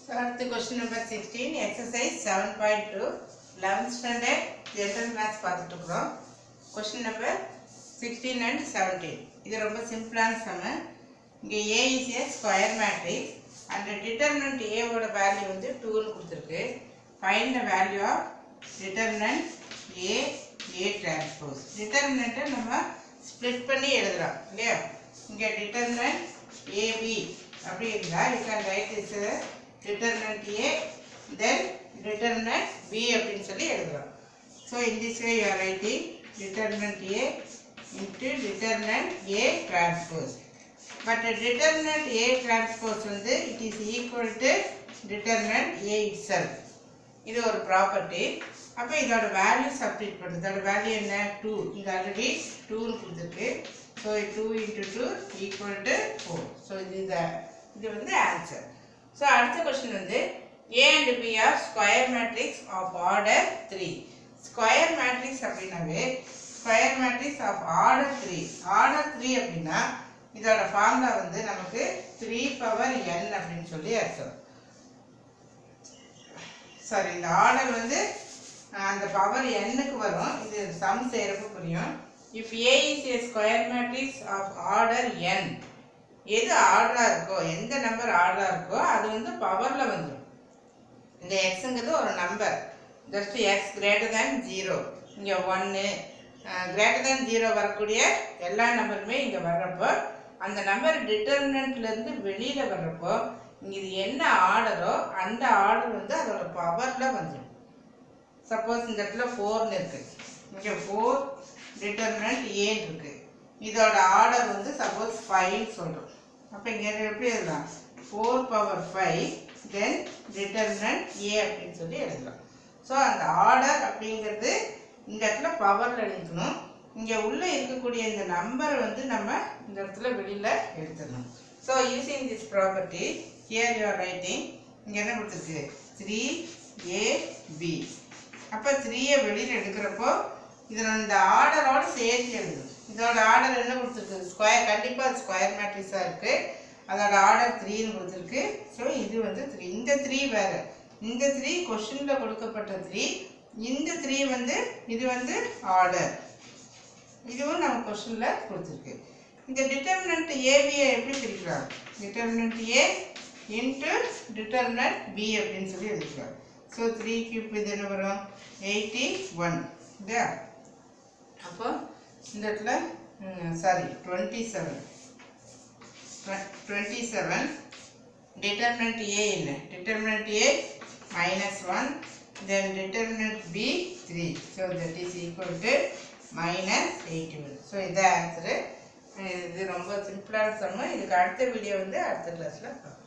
So, அடுத்து question number 16, exercise 7.2, 11th standard general maths பார்த்துட்டு இருக்கிறோம் question number 16 and 17. இது ரொம்ப சிம்பிளான சம இங்கே A is a square matrix and determinant A ஓட வேல்யூ வந்து 2 கொடுத்துருக்கு find the value of determinant A A transpose determinant நம்ம split பண்ணி எழுதுறோம் இல்லையா இங்கே determinant AB அப்படி இருந்தால் you can write this as determinant A then determinant B அப்படின்னு சொல்லி எழுதுறோம் so in this way you are writing determinant A into determinant A transpose but the determinant A transpose வந்து it is equal to determinant A itself இது ஒரு property அப்போ இதோட value substitute பண்ணுது இதோட வேல்யூ என்ன டூ இங்கே ஆல்ரெடி டூன்னு கொடுத்துருக்கு so two into two equal to four so இது இந்த இது வந்து ஆன்சர் ஸோ அடுத்த கொஸ்டின் வந்து A and B are square matrix of order three square matrix அப்படின்னாவே square matrix of order three order three அப்படின்னா இதோட ஃபார்முலா வந்து நமக்கு த்ரீ பவர் என் அப்படின்னு சொல்லி அர்த்தம் சாரி இந்த ஆர்டர் வந்து அஹ், அந்த பவர் எண்ணுக்கு வரும் இது சம் செய்கிறப்ப புரியும் if A is a square matrix of order n எது ஆர்டராக இருக்கோ எந்த நம்பர் ஆர்டராக இருக்கோ அது வந்து பவரில் வந்துடும் இந்த எக்ஸுங்கிறது ஒரு number just x greater than zero இங்கே ஒன்று கிரேட்டர் தேன் ஜீரோ வரக்கூடிய எல்லா நம்பருமே இங்கே வர்றப்போ அந்த நம்பர் டிட்டர்மினண்ட்லேருந்து வெளியில் வர்றப்போ இங்கே இது என்ன ஆர்டரோ அந்த ஆர்டர் வந்து அதோட பவரில் வந்துடும் சப்போஸ் இந்த இடத்துல ஃபோர்னு இருக்குது இங்கே ஃபோர் டிட்டர்மினண்ட் ஏன்னு இருக்குது இதோட ஆர்டர் வந்து சப்போஸ் ஃபைவ்னு சொல்கிறோம் அப்போ இங்கே எப்படி எழுதலாம் four power five then determinant A அப்படின்னு சொல்லி எழுதலாம் ஸோ அந்த ஆர்டர் அப்படிங்கிறது இந்த இடத்துல பவரில் எழுதிக்கணும் இங்கே உள்ளே இருக்கக்கூடிய இந்த நம்பரை வந்து நம்ம இந்த இடத்துல வெளியில் எடுத்துடணும் so using this property here you're writing இங்கே என்ன கொடுத்துருக்கு த்ரீ ஏ பி அப்போ த்ரீயை வெளியில் எடுக்கிறப்போ இதில் இந்த ஆர்டரோட சேர்த்து எழுதணும் இதோட ஆர்டர் என்ன கொடுத்துருக்கு ஸ்கொயர் கண்டிப்பாக அது ஸ்கொயர் மேட்ரிக்ஸாக இருக்குது அதோட ஆர்டர் த்ரீன்னு கொடுத்துருக்கு ஸோ இது வந்து த்ரீ இந்த த்ரீ வேறு இந்த த்ரீ கொஷினில் கொடுக்கப்பட்ட த்ரீ இந்த த்ரீ வந்து இது வந்து ஆர்டர் இதுவும் நம்ம கொஷினில் கொடுத்துருக்கு இந்த டிட்டர்மினன்ட் ஏபியை எப்படி பிரிக்கலாம் determinant A into determinant B அப்படின்னு சொல்லி எழுதிக்கலாம் ஸோ த்ரீ கியூப் இது என்ன வரும் எயிட்டி ஒன் இல்லையா அப்போ இந்த இடத்துல sorry twenty seven twenty seven determinant A இல்லை determinant A minus one then determinant B three so that is equal to minus eighty one so இதான் ஆன்சரு இது ரொம்ப சிம்பிளான சம்மு இதுக்கு அடுத்த வீடியோ வந்து அடுத்த கிளாஸில் பார்க்கலாம்